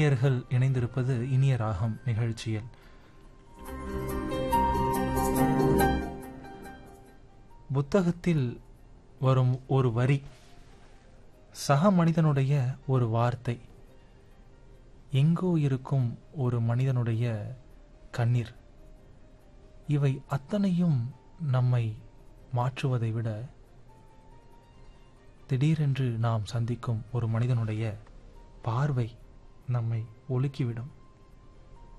நேயர்கள் இணைந்திருப்பது இனிய ராகம் நிகழ்ச்சியில் புத்தகத்தில் வரும் ஒரு வரி சக மனிதனுடைய ஒரு வார்த்தை எங்கோ இருக்கும் ஒரு மனிதனுடைய கண்ணீர் இவை அத்தனையும் நம்மை மாற்றுவதை விட திடீரென்று நாம் சந்திக்கும் ஒரு மனிதனுடைய பார்வை நம்மை ஒழுக்கிவிடும்